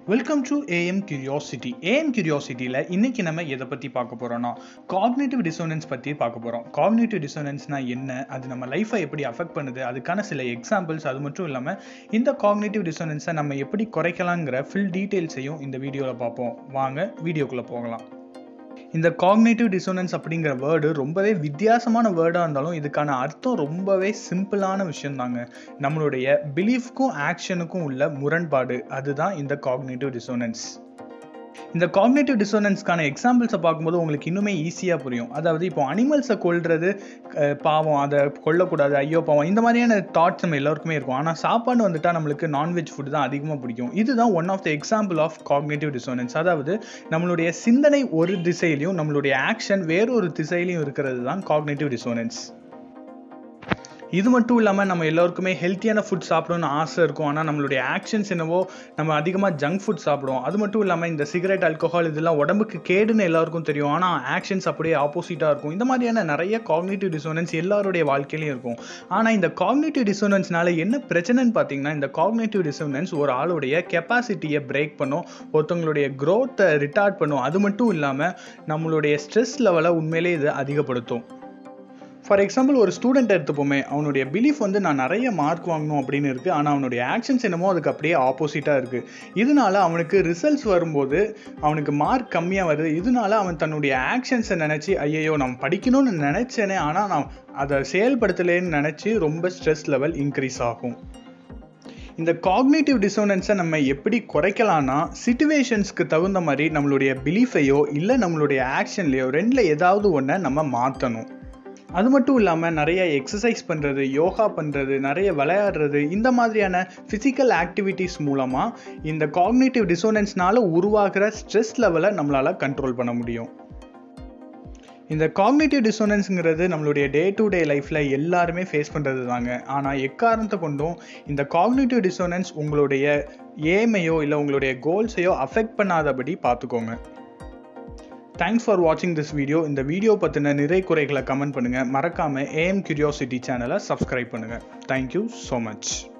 welcome to A M curiosity A M கியூரியாசிட்டியில் இன்னைக்கு நம்ம எதை பற்றி பார்க்க போகிறோம்னா காக்னேட்டிவ் டிசோனன்ஸ் பற்றி பார்க்க போகிறோம் காக்னேட்டிவ் டிசோனன்ஸ்னா என்ன அது நம்ம லைஃப்பை எப்படி அஃபெக்ட் பண்ணுது அதுக்கான சில எக்ஸாம்பிள்ஸ் அது மட்டும் இல்லாமல் இந்த காக்னேட்டிவ் டிசோனன்ஸை நம்ம எப்படி குறைக்கலாங்கிற ஃபுல் டீட்டெயில்ஸையும் இந்த வீடியோவில் பார்ப்போம் வாங்க வீடியோக்குள்ளே போகலாம் இந்த காக்னேட்டிவ் டிசோனன்ஸ் அப்படிங்கிற வேர்டு ரொம்பவே வித்தியாசமான வேர்டாக இருந்தாலும் இதுக்கான அர்த்தம் ரொம்பவே சிம்பிளான விஷயம் தாங்க நம்மளுடைய பிலீஃப்க்கும் ஆக்ஷனுக்கும் உள்ள முரண்பாடு அதுதான் இந்த காக்னேட்டிவ் டிசோனன்ஸ் இந்த காக்னேட்டிவ் டிசோனன்ஸ்க்கான எக்ஸாம்பிள்ஸை பார்க்கும்போது உங்களுக்கு இன்னுமே ஈஸியாக புரியும் அதாவது இப்போ அனிமல்ஸை கொல்றது அஹ், பாவம் அதை கொல்லக்கூடாது ஐயோ பாவம் இந்த மாதிரியான தாட்ஸ் நம்ம எல்லாருக்குமே இருக்கும் ஆனால் சாப்பாடு வந்துட்டா நம்மளுக்கு நான்வெஜ் ஃபுட் தான் அதிகமாக பிடிக்கும் இதுதான் one of the example of cognitive dissonance அதாவது நம்மளுடைய சிந்தனை ஒரு திசையிலையும் நம்மளுடைய ஆக்ஷன் வேறொரு திசையிலையும் இருக்கிறது தான் காக்னேட்டிவ் டிசோனன்ஸ் இது மட்டும் இல்லாமல் நம்ம எல்லாருக்குமே ஹெல்த்தியான ஃபுட் சாப்பிடணும்னு ஆசை இருக்கும் ஆனால் நம்மளுடைய ஆக்ஷன்ஸ் என்னவோ நம்ம அதிகமாக ஜங்க் ஃபுட் சாப்பிடுவோம் அது மட்டும் இல்லாமல் இந்த சிகரெட் ஆல்கஹால் இதெல்லாம் உடம்புக்கு கேடுன்னு எல்லாருக்கும் தெரியும் ஆனால் ஆக்ஷன்ஸ் அப்படியே ஆப்போசிட்டாக இருக்கும் இந்த மாதிரியான நிறைய காக்னேட்டிவ் டிசோனன்ஸ் எல்லாருடைய வாழ்க்கையிலையும் இருக்கும் ஆனால் இந்த காக்னேட்டிவ் டிசோனன்ஸ்னால என்ன பிரச்சனைன்னு பார்த்தீங்கன்னா இந்த காக்னேட்டிவ் டிசோனன்ஸ் ஒரு ஆளுடைய கெப்பாசிட்டியை பிரேக் பண்ணும் ஒருத்தவங்களுடைய க்ரோத்தை ரிட்டார்ட் பண்ணும் அது மட்டும் இல்லாமல் நம்மளுடைய ஸ்ட்ரெஸ் லெவலை உண்மையிலே இது அதிகப்படுத்தும் ஃபார் எக்ஸாம்பிள் ஒரு ஸ்டூடெண்ட் எடுத்துப்போமே அவனுடைய பிலீஃப் வந்து நான் நிறைய மார்க் வாங்கணும் அப்படின்னு இருக்குது ஆனால் அவனுடைய ஆக்ஷன்ஸ் என்னமோ அதுக்கு அப்படியே ஆப்போசிட்டாக இருக்குது இதனால அவனுக்கு ரிசல்ட்ஸ் வரும்போது அவனுக்கு மார்க் கம்மியாக வருது இதனால அவன் தன்னுடைய ஆக்ஷன்ஸை நினச்சி ஐயையோ நான் படிக்கணும்னு நினச்சேனே ஆனால் நான் அதை செயல்படுத்தலேன்னு நினச்சி ரொம்ப ஸ்ட்ரெஸ் லெவல் இன்க்ரீஸ் ஆகும் இந்த காக்னேட்டிவ் டிசோனன்ஸை நம்ம எப்படி குறைக்கலாம்னா சிச்சுவேஷன்ஸ்க்கு தகுந்த மாதிரி நம்மளுடைய பிலீஃபையோ இல்லை நம்மளுடைய ஆக்ஷன்லையோ ரெண்டில் ஏதாவது ஒன்றை நம்ம மாற்றணும் அது மட்டும் இல்லாமல் நிறைய எக்ஸசைஸ் பண்ணுறது யோகா பண்ணுறது நிறைய விளையாடுறது இந்த மாதிரியான ஃபிசிக்கல் ஆக்டிவிட்டீஸ் மூலமாக இந்த காக்னேட்டிவ் டிசோனன்ஸ்னால உருவாகிற ஸ்ட்ரெஸ் லெவலை நம்மளால் கண்ட்ரோல் பண்ண முடியும் இந்த காக்னேட்டிவ் டிசோனன்ஸுங்கிறது நம்மளுடைய டே டு டே லைஃப்பில் எல்லாருமே ஃபேஸ் பண்ணுறது தாங்க ஆனால் எக்காரணத்தை கொண்டும் இந்த காக்னேட்டிவ் டிசோனன்ஸ் உங்களுடைய ஏமையோ இல்லை உங்களுடைய கோல்ஸையோ அஃபெக்ட் பண்ணாதபடி பார்த்துக்கோங்க தேங்க்ஸ் ஃபார் வாட்சிங் திஸ் வீடியோ இந்த வீடியோ பற்றின நிறை குறைகளை கமெண்ட் பண்ணுங்கள் மறக்காமல் ஏஎம் கியூரியாசிட்டி சேனலை சப்ஸ்கிரைப் பண்ணுங்கள் தேங்க்யூ ஸோ மச்